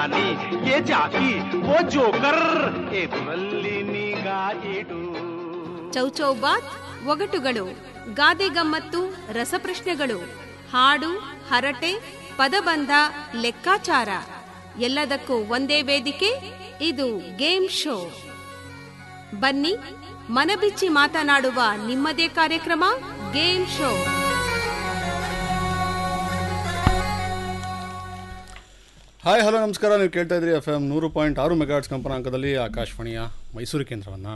ये ಜಾಕಿ वो ಜೋಕರ್ ಎದುರಲ್ಲಿ ನಿಗಾ ಇಡು ಚೌಚೌಬಾತ್ ಒಗಟುಗಳು ಗಾದೆ ಗಮ್ಮತ್ತು ರಸಪ್ರಶ್ನೆಗಳು ಹಾಡು ಹರಟೆ ಪದಬಂಧ ಲೆಕ್ಕಾಚಾರ ಎಲ್ಲದಕ್ಕೂ ಒಂದೇ ವೇದಿಕೆ ಇದು ಗೇಮ್ ಶೋ ಬನ್ನಿ ಮನಬಿಚ್ಚಿ ಮಾತನಾಡುವ ನಿಮ್ಮದೇ ಕಾರ್ಯಕ್ರಮ ಗೇಮ್ ಶೋ ಹಾಯ್ ಹಲೋ ನಮಸ್ಕಾರ ನೀವು ಕೇಳ್ತಾ ಇದ್ರಿ ಎಫ್ ಎಮ್ ನೂರು ಪಾಯಿಂಟ್ ಆರು ಮೆಗಾಟ್ಸ್ ಕಂಪನಾಂಕದಲ್ಲಿ ಆಕಾಶವಾಣಿಯ ಮೈಸೂರು ಕೇಂದ್ರವನ್ನು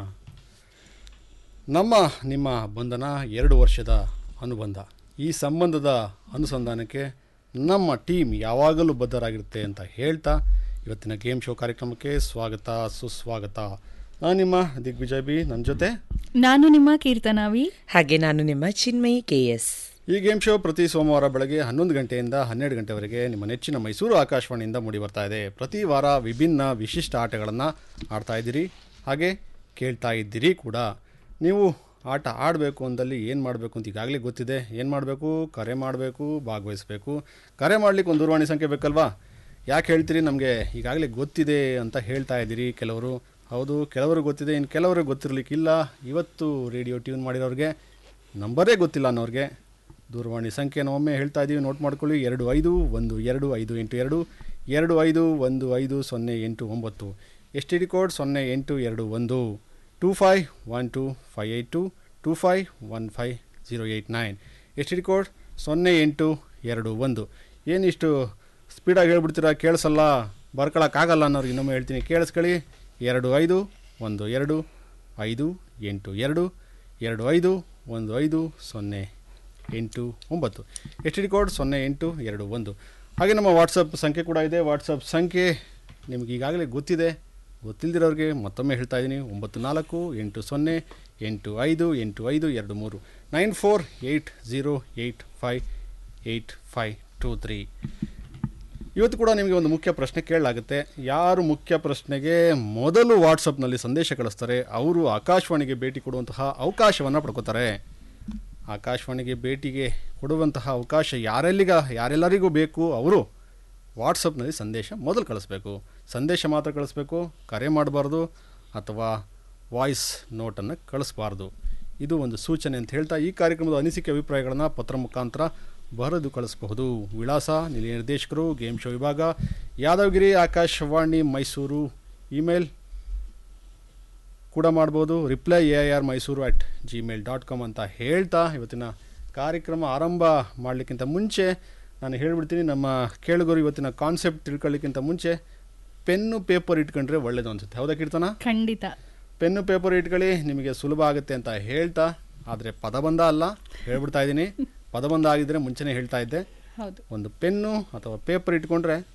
ನಮ್ಮ ನಿಮ್ಮ ಬಂಧನ ಎರಡು ವರ್ಷದ ಅನುಬಂಧ ಈ ಸಂಬಂಧದ ಅನುಸಂಧಾನಕ್ಕೆ ನಮ್ಮ ಟೀಮ್ ಯಾವಾಗಲೂ ಬದ್ಧರಾಗಿರುತ್ತೆ ಅಂತ ಹೇಳ್ತಾ ಇವತ್ತಿನ ಗೇಮ್ ಶೋ ಕಾರ್ಯಕ್ರಮಕ್ಕೆ ಸ್ವಾಗತ ಸುಸ್ವಾಗತ ನಾನು ನಿಮ್ಮ ದಿಗ್ವಿಜಯ್ ಬಿ ನನ್ನ ಜೊತೆ ನಾನು ನಿಮ್ಮ ಕೀರ್ತನಾವಿ ಹಾಗೆ ನಾನು ನಿಮ್ಮ ಚಿನ್ಮಯಿ ಕೆ ಎಸ್ ಈ ಗೇಮ್ ಶೋ ಪ್ರತಿ ಸೋಮವಾರ ಬೆಳಗ್ಗೆ ಹನ್ನೊಂದು ಗಂಟೆಯಿಂದ ಹನ್ನೆರಡು ಗಂಟೆವರೆಗೆ ನಿಮ್ಮ ನೆಚ್ಚಿನ ಮೈಸೂರು ಆಕಾಶವಾಣಿಯಿಂದ ಮೂಡಿ ಬರ್ತಾ ಇದೆ ಪ್ರತಿ ವಾರ ವಿಭಿನ್ನ ವಿಶಿಷ್ಟ ಆಟಗಳನ್ನು ಆಡ್ತಾ ಇದ್ದೀರಿ ಹಾಗೆ ಕೇಳ್ತಾ ಇದ್ದೀರಿ ಕೂಡ ನೀವು ಆಟ ಆಡಬೇಕು ಅಂದಲ್ಲಿ ಏನು ಮಾಡಬೇಕು ಅಂತ ಈಗಾಗಲೇ ಗೊತ್ತಿದೆ ಏನು ಮಾಡಬೇಕು ಕರೆ ಮಾಡಬೇಕು ಭಾಗವಹಿಸಬೇಕು ಕರೆ ಮಾಡಲಿಕ್ಕೆ ಒಂದು ದೂರವಾಣಿ ಸಂಖ್ಯೆ ಬೇಕಲ್ವಾ ಯಾಕೆ ಹೇಳ್ತೀರಿ ನಮಗೆ ಈಗಾಗಲೇ ಗೊತ್ತಿದೆ ಅಂತ ಹೇಳ್ತಾ ಇದ್ದೀರಿ ಕೆಲವರು ಹೌದು ಕೆಲವರು ಗೊತ್ತಿದೆ ಇನ್ನು ಕೆಲವರು ಗೊತ್ತಿರಲಿಕ್ಕಿಲ್ಲ ಇವತ್ತು ರೇಡಿಯೋ ಟ್ಯೂನ್ ಮಾಡಿರೋರಿಗೆ ನಂಬರೇ ಗೊತ್ತಿಲ್ಲ ಅನ್ನೋರಿಗೆ ದೂರವಾಣಿ ಸಂಖ್ಯೆನ ಒಮ್ಮೆ ಹೇಳ್ತಾ ಇದ್ದೀವಿ ನೋಟ್ ಮಾಡ್ಕೊಳ್ಳಿ ಎರಡು ಐದು ಒಂದು ಎರಡು ಐದು ಎಂಟು ಎರಡು ಎರಡು ಐದು ಒಂದು ಐದು ಸೊನ್ನೆ ಎಂಟು ಒಂಬತ್ತು ಎಸ್ ಟಿ ಡಿ ಕೋಡ್ ಸೊನ್ನೆ ಎಂಟು ಎರಡು ಒಂದು two five one two five eight two two five one five zero eight nine S T D code ಸೊನ್ನೆ ಎಂಟು ಎರಡು ಒಂದು ಏನಿಷ್ಟು ಸ್ಪೀಡಾಗಿ ಹೇಳ್ಬಿಡ್ತೀರಾ ಕೇಳಿಸಲ್ಲ ಬರ್ಕೊಳಕ್ಕಾಗಲ್ಲ ಅನ್ನೋರಿಗೆ ಇನ್ನೊಮ್ಮೆ ಹೇಳ್ತೀನಿ ಕೇಳಿಸ್ಕೊಳ್ಳಿ ಎರಡು ಐದು ಒಂದು ಎರಡು ಐದು ಎಂಟು ಎರಡು ಎರಡು ಐದು ಒಂದು ಐದು ಸೊನ್ನೆ ಎಂಟು ಒಂಬತ್ತು ಎಚ್ ಡಿ ಕೋಡ್ ಸೊನ್ನೆ ಎಂಟು ಎರಡು ಒಂದು ಹಾಗೆ ನಮ್ಮ ವಾಟ್ಸಪ್ ಸಂಖ್ಯೆ ಕೂಡ ಇದೆ ವಾಟ್ಸಪ್ ಸಂಖ್ಯೆ ನಿಮ್ಗೆ ಈಗಾಗಲೇ ಗೊತ್ತಿದೆ ಗೊತ್ತಿಲ್ಲದಿರೋರಿಗೆ ಮತ್ತೊಮ್ಮೆ ಹೇಳ್ತಾ ಇದ್ದೀನಿ ಒಂಬತ್ತು ನಾಲ್ಕು ಎಂಟು ಸೊನ್ನೆ ಎಂಟು ಐದು ಎಂಟು ಐದು ಎರಡು ಮೂರು nine four eight zero eight five eight five two three ಇವತ್ತು ಕೂಡ ನಿಮಗೆ ಒಂದು ಮುಖ್ಯ ಪ್ರಶ್ನೆ ಕೇಳಲಾಗುತ್ತೆ ಯಾರು ಮುಖ್ಯ ಪ್ರಶ್ನೆಗೆ ಮೊದಲು ವಾಟ್ಸಪ್ನಲ್ಲಿ ಸಂದೇಶ ಕಳಿಸ್ತಾರೆ ಅವರು ಆಕಾಶವಾಣಿಗೆ ಭೇಟಿ ಕೊಡುವಂತಹ ಅವಕಾಶವನ್ನು ಪಡ್ಕೋತಾರೆ ಆಕಾಶವಾಣಿಗೆ ಭೇಟಿಗೆ ಕೊಡುವಂತಹ ಅವಕಾಶ ಯಾರೆಲ್ಲಿಗ ಯಾರೆಲ್ಲರಿಗೂ ಬೇಕು ಅವರು ವಾಟ್ಸಪ್ನಲ್ಲಿ ಸಂದೇಶ ಮೊದಲು ಕಳಿಸ್ಬೇಕು ಸಂದೇಶ ಮಾತ್ರ ಕಳಿಸ್ಬೇಕು ಕರೆ ಮಾಡಬಾರ್ದು ಅಥವಾ ವಾಯ್ಸ್ ನೋಟನ್ನು ಕಳಿಸ್ಬಾರ್ದು ಇದು ಒಂದು ಸೂಚನೆ ಅಂತ ಹೇಳ್ತಾ ಈ ಕಾರ್ಯಕ್ರಮದ ಅನಿಸಿಕೆ ಅಭಿಪ್ರಾಯಗಳನ್ನು ಪತ್ರ ಮುಖಾಂತರ ಬರೆದು ಕಳಿಸಬಹುದು ವಿಳಾಸ ನಿಲಯ ನಿರ್ದೇಶಕರು ಗೇಮ್ ಶೋ ವಿಭಾಗ ಯಾದವಗಿರಿ ಆಕಾಶವಾಣಿ ಮೈಸೂರು ಇಮೇಲ್ ಕೂಡ ಮಾಡ್ಬೋದು reply A I R Mysuru at Gmail dot com ಅಂತ ಹೇಳ್ತಾ ಇವತ್ತಿನ ಕಾರ್ಯಕ್ರಮ ಆರಂಭ ಮಾಡಲಿಕ್ಕಿಂತ ಮುಂಚೆ ನಾನು ಹೇಳ್ಬಿಡ್ತೀನಿ ನಮ್ಮ ಕೇಳುಗರು ಇವತ್ತಿನ ಕಾನ್ಸೆಪ್ಟ್ ತಿಳ್ಕೊಳ್ಳಿಕ್ಕಿಂತ ಮುಂಚೆ ಪೆನ್ನು ಪೇಪರ್ ಇಟ್ಕೊಂಡ್ರೆ ಒಳ್ಳೇದು ಅನ್ಸುತ್ತೆ ಹೌದಾ ಕೀರ್ತನ ಖಂಡಿತ ಪೆನ್ನು ಪೇಪರ್ ಇಟ್ಕೊಳ್ಳಿ ನಿಮಗೆ ಸುಲಭ ಆಗುತ್ತೆ ಅಂತ ಹೇಳ್ತಾ ಆದರೆ ಪದಬಂಧ ಅಲ್ಲ ಹೇಳ್ಬಿಡ್ತಾ ಇದ್ದೀನಿ ಪದಬಂಧ ಆಗಿದ್ದರೆ ಮುಂಚೆನೇ ಹೇಳ್ತಾ ಇದ್ದೆ ಹೌದು ಒಂದು ಪೆನ್ನು ಅಥವಾ ಪೇಪರ್ ಇಟ್ಕೊಂಡ್ರೆ